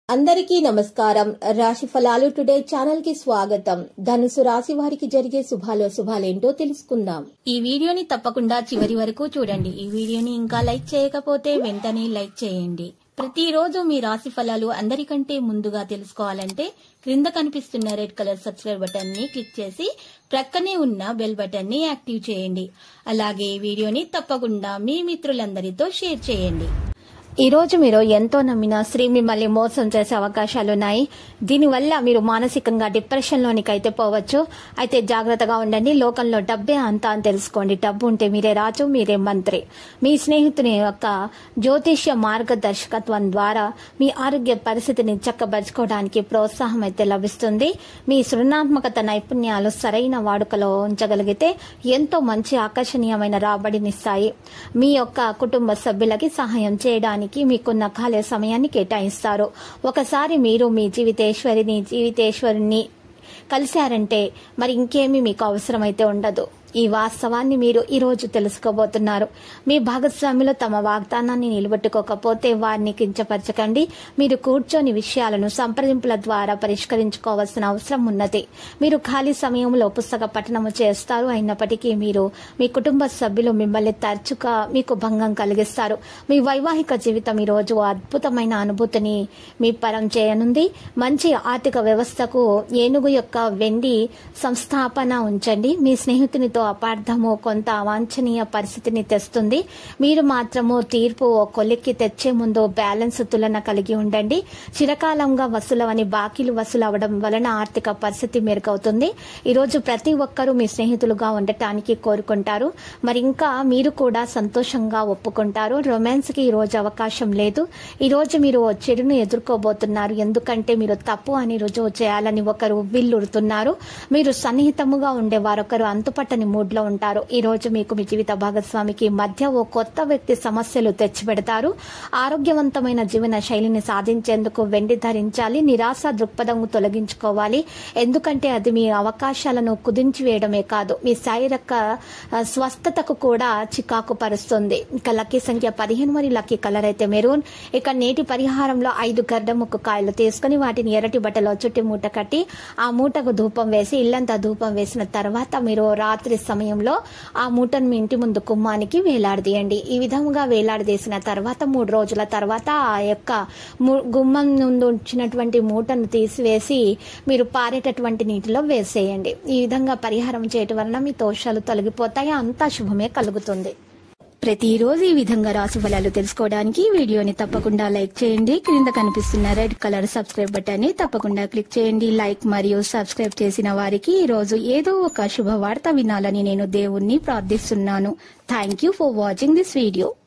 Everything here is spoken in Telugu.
అందరికీ నమస్కారం రాశి ఫలాలు టుడే ఛానల్ కి స్వాగతం ధనుసు రాశి వారికి జరిగే శుభాలో శుభాలేంటో తెలుసుకుందాం ఈ వీడియోని తప్పకుండా చివరి వరకు చూడండి ఈ వీడియోని ఇంకా లైక్ చేయకపోతే వెంటనే లైక్ చేయండి ప్రతిరోజు మీ రాశి ఫలాలు అందరికంటే ముందుగా తెలుసుకోవాలంటే క్రింద కనిపిస్తున్న రెడ్ కలర్ సబ్స్క్రైబ్ బటన్ ని క్లిక్ చేసి ప్రక్కనే ఉన్న బెల్ బటన్ ని యాక్టివ్ చేయండి అలాగే ఈ వీడియోని తప్పకుండా మీ మిత్రులందరితో షేర్ చేయండి ఈ రోజు మీరు ఎంతో నమ్మిన స్త్రీ మిమ్మల్ని మోసం చేసే అవకాశాలున్నాయి దీనివల్ల మీరు మానసికంగా డిప్రెషన్లోనికి అయితే పోవచ్చు అయితే జాగ్రత్తగా ఉండండి లోకంలో డబ్బే అంతా అని తెలుసుకోండి డబ్బు ఉంటే మీరే రాజు మీరే మంత్రి మీ స్నేహితుని యొక్క జ్యోతిష్య మార్గదర్శకత్వం ద్వారా మీ ఆరోగ్య పరిస్థితిని చక్కబరుచుకోవడానికి ప్రోత్సాహం అయితే లభిస్తుంది మీ సృజనాత్మకత నైపుణ్యాలు సరైన వాడుకలో ఉంచగలిగితే ఎంతో మంచి ఆకర్షణీయమైన రాబడినిస్తాయి మీ యొక్క కుటుంబ సభ్యులకి సహాయం చేయడానికి మీకున్న ఖాళీ సమయాన్ని కేటాయిస్తారు ఒకసారి మీరు మీ జీవితేశ్వరిని జీవితేశ్వరుని కలిశారంటే మరి ఇంకేమీ మీకు అవసరమైతే ఉండదు ఈ వాస్తవాన్ని మీరు ఈ రోజు తెలుసుకోబోతున్నారు మీ భాగస్వాములు తమ వాగ్దానాన్ని నిలబెట్టుకోకపోతే వారిని కించపరచకండి మీరు కూర్చొని విషయాలను సంప్రదింపుల ద్వారా పరిష్కరించుకోవాల్సిన అవసరం ఉన్నది మీరు ఖాళీ సమయంలో పుస్తక పఠనము చేస్తారు అయినప్పటికీ మీరు మీ కుటుంబ సభ్యులు మిమ్మల్ని తరచుగా మీకు భంగం కలిగిస్తారు మీ వైవాహిక జీవితం ఈ రోజు అద్భుతమైన అనుభూతిని మీ పరం చేయనుంది మంచి ఆర్థిక వ్యవస్థకు ఏనుగు యొక్క వెండి సంస్థాపన ఉంచండి మీ స్నేహితునితో అపార్థము కొంత అవాంఛనీయ పరిస్థితిని తెస్తుంది మీరు మాత్రము తీర్పు ఓ కొలిక్కి తెచ్చే ముందు బ్యాలెన్స్ తులన కలిగి ఉండండి చిరకాలంగా వసూలవని బాకీలు వసూలు అవడం వలన ఆర్థిక పరిస్థితి మెరుగవుతుంది ఈరోజు ప్రతి ఒక్కరూ మీ స్నేహితులుగా ఉండటానికి కోరుకుంటారు మరి ఇంకా మీరు కూడా సంతోషంగా ఒప్పుకుంటారు రొమాన్స్ కి ఈ రోజు అవకాశం లేదు ఈ రోజు మీరు ఓ చెడును ఎదుర్కోబోతున్నారు ఎందుకంటే మీరు తప్పు అని రుజువు చేయాలని ఒకరు విల్లుడుతున్నారు మీరు సన్నిహితముగా ఉండే వారొకరు అంతుపట్టని మూడ్ లో ఉంటారు ఈ రోజు మీకు మీ జీవిత భాగస్వామికి మధ్య ఓ కొత్త వ్యక్తి సమస్యలు తెచ్చిపెడతారు ఆరోగ్యవంతమైన జీవన శైలిని సాధించేందుకు వెండి ధరించాలి నిరాశ దృక్పథం తొలగించుకోవాలి ఎందుకంటే అది మీ అవకాశాలను కుదించి వేయడమే కాదు మీ శారీరక ఆ, స్వస్థతకు కూడా చికాకు పరుస్తుంది ఇక లక్కీ సంఖ్య పదిహేను మరి లక్కీ కలర్ అయితే మెరూన్ ఇక నేటి పరిహారంలో ఐదు గడ్డ ముక్కు కాయలు తీసుకుని వాటిని ఎర్రటి బట్టలో చుట్టి మూట కట్టి ఆ మూటకు ధూపం వేసి ఇల్లంతా ధూపం వేసిన తర్వాత మీరు రాత్రి సమయంలో ఆ మూటను మీ ఇంటి ముందు కుమ్మానికి వేలాడదీయండి ఈ విధంగా వేలాడదీసిన తర్వాత మూడు రోజుల తర్వాత ఆ యొక్క ము- గుమ్మం నుండి ఉంచినటువంటి మూటను తీసివేసి మీరు పారేటటువంటి నీటిలో వేసేయండి ఈ విధంగా పరిహారం చేయటం వలన మీ దోషాలు తొలగిపోతాయి అంతా శుభమే కలుగుతుంది ప్రతిరోజు ఈ విధంగా రాశి ఫలాలు తెలుసుకోవడానికి ఈ వీడియోని తప్పకుండా లైక్ చేయండి క్రింద కనిపిస్తున్న రెడ్ కలర్ సబ్స్క్రైబ్ బటన్ ని తప్పకుండా క్లిక్ చేయండి లైక్ మరియు సబ్స్క్రైబ్ చేసిన వారికి ఈ రోజు ఏదో ఒక శుభవార్త వినాలని నేను దేవుణ్ణి ప్రార్థిస్తున్నాను thank you for watching this video